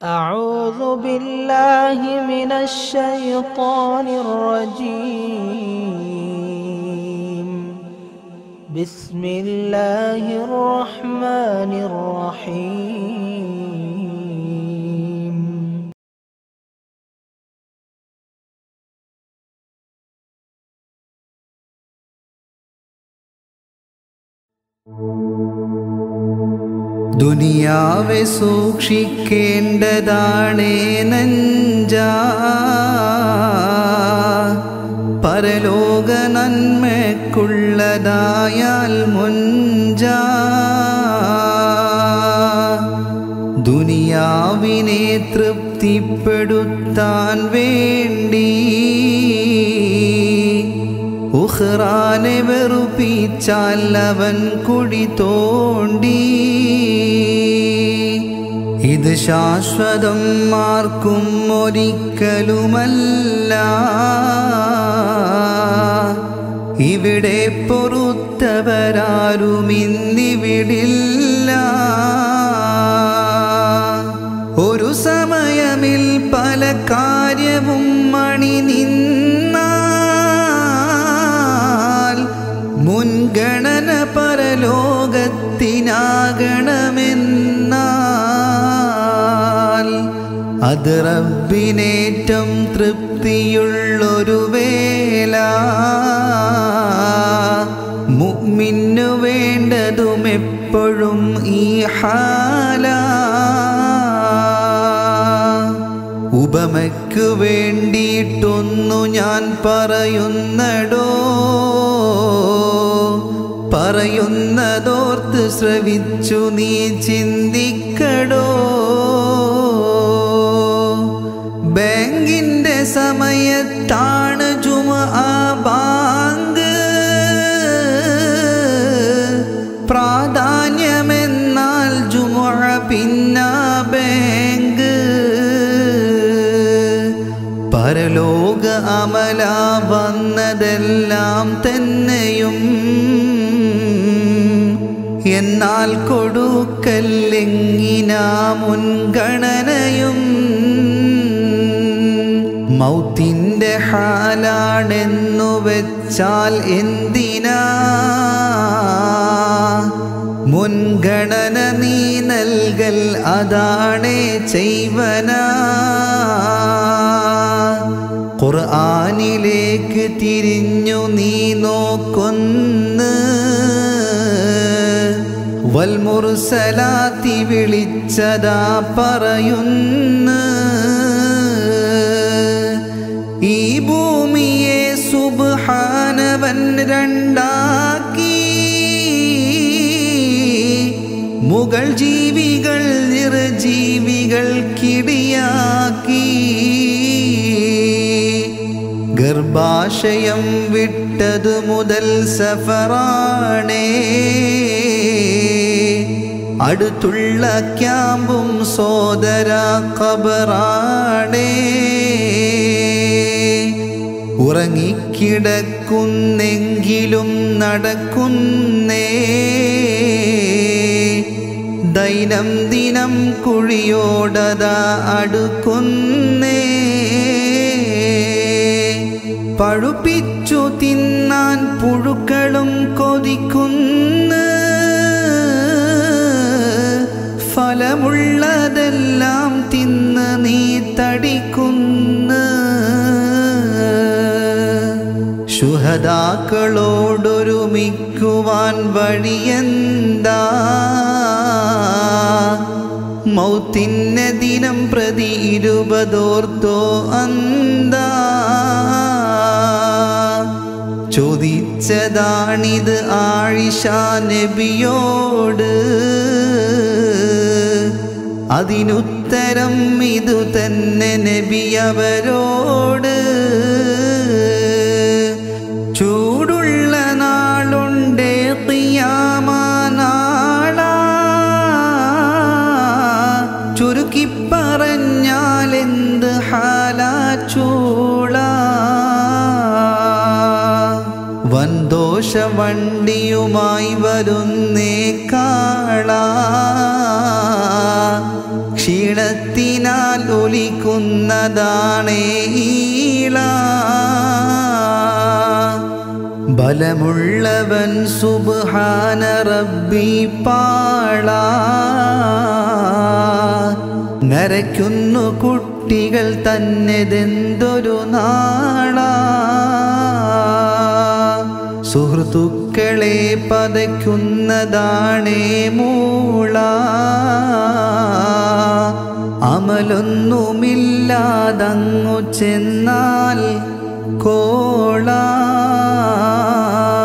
أعوذ بالله من الشيطان الرجيم بسم الله الرحمن الرحيم ദുനിയാവെ സൂക്ഷിക്കേണ്ടതാണേ നഞ്ച പരലോക നന്മക്കുള്ളതായാൽ മുഞ്ച ദുനിയാവിനെ തൃപ്തിപ്പെടുത്താൻ വേണ്ടി ഉഹ്റാനെ വെറുപ്പിച്ചാൽ അവൻ കുഴി തോണ്ടി ഇത് ശാശ്വതം ആർക്കും ഒരിക്കലുമല്ല ഇവിടെ പൊറുത്തവരാരും ഇന്നിവിടില്ല ഒരു സമയമിൽ പല കാര്യവും മണി നിന്നാൽ മുൻഗണന പരലോകത്തിനാകണമെന്നാൽ അത് റബ്ബിനേറ്റം തൃപ്തിയുള്ളൊരു വേല മുഅ്മിന്നു വേണ്ടതും എപ്പോഴും ഈ ഹാല ഉപമയ്ക്കു വേണ്ടിയിട്ടൊന്നു ഞാൻ പറയുന്നടോ പറയുന്നതോർത്ത് ശ്രവിച്ചു നീ ചിന്തിക്കടോ ബാങ്കിന്റെ സമയത്താണ് ജുമ ആ ബാങ്ക് പ്രാധാന്യമെന്നാൽ ജുമ പിന്ന ബാങ്ക് പരലോക അമല വന്നതെല്ലാം തന്നെയും എന്നാൽ കൊടുക്കല്ലെങ്ങിനാ മുൻഗണനയും മൗത്തിൻ്റെ ഹാലാണെന്നു വെച്ചാൽ എന്തിനാ മുൻഗണന നീ നൽകൽ അതാണേ ചെയ്വന ഖുർആനിലേക്ക് തിരിഞ്ഞു നീ നോക്കൊന്ന് വൽമുർസലാത്തി വിളിച്ചതാ പറയുന്നു ഈ ഭൂമിയെ സുബ്ഹാനവൻ രണ്ടാക്കി മുകൾ ജീവികൾ നിർജീവികൾ കിടിയാക്കി ഗർഭാശയം വിട്ടതു മുതൽ സഫറാണേ അടുത്തുള്ള ക്യാമ്പും സോദര ഖബറാണേ ഉറങ്ങിക്കിടക്കുന്നെങ്കിലും നടക്കുന്നേ ദൈനംദിനം കുഴിയോടത അടുക്കുന്നേ പഴുപ്പിച്ചു തിന്നാൻ പുഴുക്കളും കൊതിക്കുന്ന ഫലമുള്ളതെല്ലാം തിന്ന് നീ തടിക്കുന്ന ശുഹദാക്കളോടൊരുമിക്കുവാൻ വഴിയെന്താ മൗത്തിന്നെ ദിനം പ്രതി ഇരുപതോർത്തോ അന്താ ചോദിച്ചതാണിത് ആയിഷ നബിയോട് അതിനുത്തരം ഇതു തന്നെ നബി അവരോട് ചൂടുള്ള നാളുണ്ടേ ഖിയാമ നാളാ ചുരുക്കി പറഞ്ഞാൽ എന്ത് ഹാലാ ചൂള വൻദോഷ വണ്ടിയുമായി വരുന്നേ കാള ക്ഷീണ ഈണത്തിനാൽ ഒലിക്കുന്നതാണേ ഈള ബലമുള്ളവൻ സുബ്ഹാന റബ്ബി പാള നരയ്ക്കുന്നു കുട്ടികൾ തന്നെതെന്തൊരു നാളാ സുഹൃത്തുക്കളെ പതയ്ക്കുന്നതാണേ മൂള അമലൊന്നുമില്ലാതങ്ങു ചെന്നാൽ കോള